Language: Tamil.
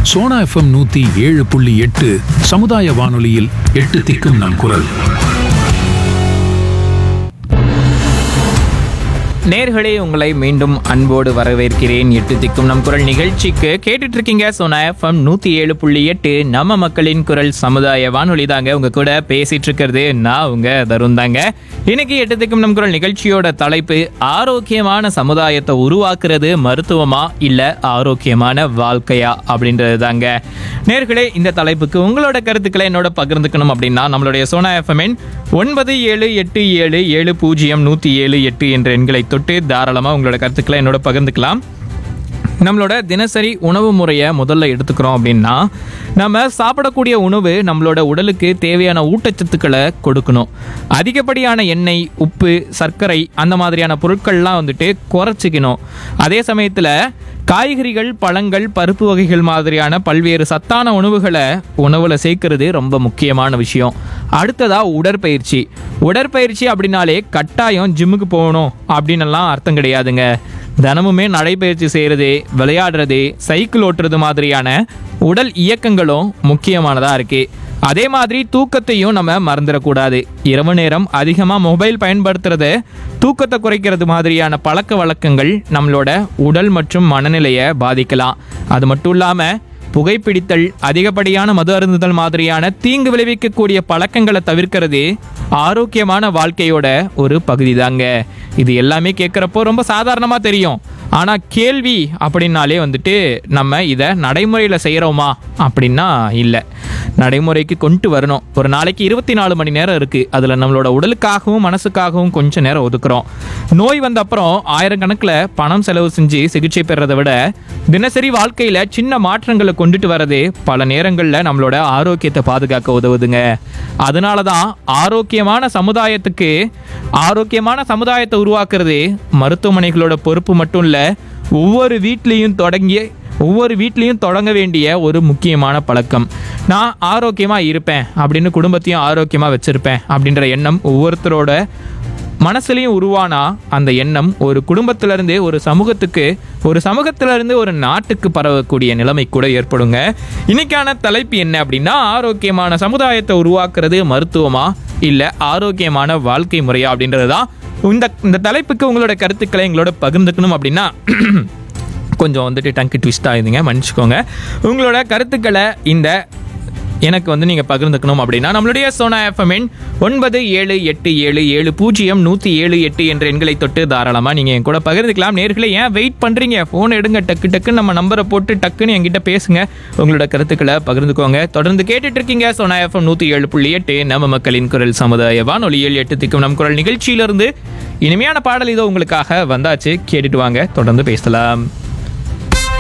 சோனா எஃப்எம் நூத்தி ஏழு புள்ளி எட்டு சமுதாய வானொலியில் எட்டு திக்கும் நம் குரல் நேர்களே உங்களை மீண்டும் அன்போடு வரவேற்கிறேன் எட்டு திக்கும் நம் குரல் நிகழ்ச்சிக்கு கேட்டுட்டு இருக்கீங்க சோனா எஃப்எம் நூத்தி ஏழு புள்ளி எட்டு நம்ம மக்களின் குரல் சமுதாய வானொலி தாங்க உங்க கூட பேசிட்டு இருக்கிறது நான் உங்க தருண் தாங்க இன்னைக்கு எட்டு திக்கும் நம் குரல் நிகழ்ச்சியோட தலைப்பு ஆரோக்கியமான சமுதாயத்தை உருவாக்குறது மருத்துவமா இல்ல ஆரோக்கியமான வாழ்க்கையா அப்படின்றது தாங்க நேர்களே இந்த தலைப்புக்கு உங்களோட கருத்துக்களை என்னோட பகிர்ந்துக்கணும் அப்படின்னா நம்மளுடைய சோனா எஃப்எம்என் ஒன்பது ஏழு எட்டு ஏழு ஏழு பூஜ்ஜியம் நூற்றி ஏழு எட்டு என்ற எண்களை தொட்டு தாராளமாக உங்களோட கருத்துக்களை என்னோட பகிர்ந்துக்கலாம் நம்மளோட தினசரி உணவு முறையை முதல்ல எடுத்துக்கிறோம் அப்படின்னா நம்ம சாப்பிடக்கூடிய உணவு நம்மளோட உடலுக்கு தேவையான ஊட்டச்சத்துக்களை கொடுக்கணும் அதிகப்படியான எண்ணெய் உப்பு சர்க்கரை அந்த மாதிரியான பொருட்கள்லாம் வந்துட்டு குறைச்சிக்கணும் அதே சமயத்தில் காய்கறிகள் பழங்கள் பருப்பு வகைகள் மாதிரியான பல்வேறு சத்தான உணவுகளை உணவில் சேர்க்கறது ரொம்ப முக்கியமான விஷயம் அடுத்ததா உடற்பயிற்சி உடற்பயிற்சி அப்படின்னாலே கட்டாயம் ஜிம்முக்கு போகணும் அப்படின்னு எல்லாம் அர்த்தம் கிடையாதுங்க தினமுமே நடைப்பயிற்சி செய்கிறது விளையாடுறது சைக்கிள் ஓட்டுறது மாதிரியான உடல் இயக்கங்களும் முக்கியமானதாக இருக்குது அதே மாதிரி தூக்கத்தையும் நம்ம மறந்துடக்கூடாது இரவு நேரம் அதிகமாக மொபைல் பயன்படுத்துறது தூக்கத்தை குறைக்கிறது மாதிரியான பழக்க வழக்கங்கள் நம்மளோட உடல் மற்றும் மனநிலையை பாதிக்கலாம் அது மட்டும் இல்லாமல் புகைப்பிடித்தல் அதிகப்படியான மது அருந்துதல் மாதிரியான தீங்கு விளைவிக்கக்கூடிய பழக்கங்களை தவிர்க்கிறது ஆரோக்கியமான வாழ்க்கையோட ஒரு பகுதி தாங்க இது எல்லாமே கேட்குறப்போ ரொம்ப சாதாரணமாக தெரியும் ஆனால் கேள்வி அப்படின்னாலே வந்துட்டு நம்ம இதை நடைமுறையில் செய்கிறோமா அப்படின்னா இல்லை நடைமுறைக்கு கொண்டு வரணும் ஒரு நாளைக்கு இருபத்தி நாலு மணி நேரம் இருக்குது அதில் நம்மளோட உடலுக்காகவும் மனசுக்காகவும் கொஞ்சம் நேரம் ஒதுக்குறோம் நோய் வந்த அப்புறம் ஆயிரக்கணக்கில் பணம் செலவு செஞ்சு சிகிச்சை பெறதை விட தினசரி வாழ்க்கையில் சின்ன மாற்றங்களை கொண்டுட்டு வரது பல நேரங்களில் நம்மளோட ஆரோக்கியத்தை பாதுகாக்க உதவுதுங்க அதனால தான் ஆரோக்கியமான சமுதாயத்துக்கு ஆரோக்கியமான சமுதாயத்தை உருவாக்குறது மருத்துவமனைகளோட பொறுப்பு மட்டும் இல்லை ஒவ்வொரு வீட்லேயும் தொடங்கிய ஒவ்வொரு வீட்லேயும் தொடங்க வேண்டிய ஒரு முக்கியமான பழக்கம் நான் ஆரோக்கியமாக இருப்பேன் அப்படின்னு குடும்பத்தையும் ஆரோக்கியமாக வச்சுருப்பேன் அப்படின்ற எண்ணம் ஒவ்வொருத்தரோட மனசுலையும் உருவானா அந்த எண்ணம் ஒரு குடும்பத்திலிருந்து ஒரு சமூகத்துக்கு ஒரு சமூகத்திலிருந்து ஒரு நாட்டுக்கு பரவக்கூடிய நிலைமை கூட ஏற்படுங்க இன்னைக்கான தலைப்பு என்ன அப்படின்னா ஆரோக்கியமான சமுதாயத்தை உருவாக்குறது மருத்துவமா இல்லை ஆரோக்கியமான வாழ்க்கை முறையா அப்படின்றது தான் இந்த இந்த தலைப்புக்கு உங்களோட கருத்துக்களை எங்களோட பகிர்ந்துக்கணும் அப்படின்னா கொஞ்சம் வந்துட்டு டங்கு ட்விஸ்ட் ஆகுதுங்க மன்னிச்சுக்கோங்க உங்களோட கருத்துக்களை இந்த எனக்கு வந்து நீங்கள் பகிர்ந்துக்கணும் அப்படின்னா நம்மளுடைய சோனா எஃப்எம்என் ஒன்பது ஏழு எட்டு ஏழு ஏழு பூஜ்ஜியம் நூற்றி ஏழு எட்டு என்ற எண்களை தொட்டு தாராளமாக நீங்கள் என் கூட பகிர்ந்துக்கலாம் நேர்களை ஏன் வெயிட் பண்ணுறீங்க ஃபோன் எடுங்க டக்கு டக்குன்னு நம்ம நம்பரை போட்டு டக்குன்னு என்கிட்ட பேசுங்க உங்களோட கருத்துக்களை பகிர்ந்துக்கோங்க தொடர்ந்து கேட்டுட்டு இருக்கீங்க சோனா எஃப்எம் நூற்றி ஏழு புள்ளி எட்டு நம்ம மக்களின் குரல் சமுதாய வானொலியில் எட்டு திக்கும் நம் குரல் நிகழ்ச்சியிலிருந்து இனிமையான பாடல் இதோ உங்களுக்காக வந்தாச்சு கேட்டுட்டு வாங்க தொடர்ந்து பேசலாம்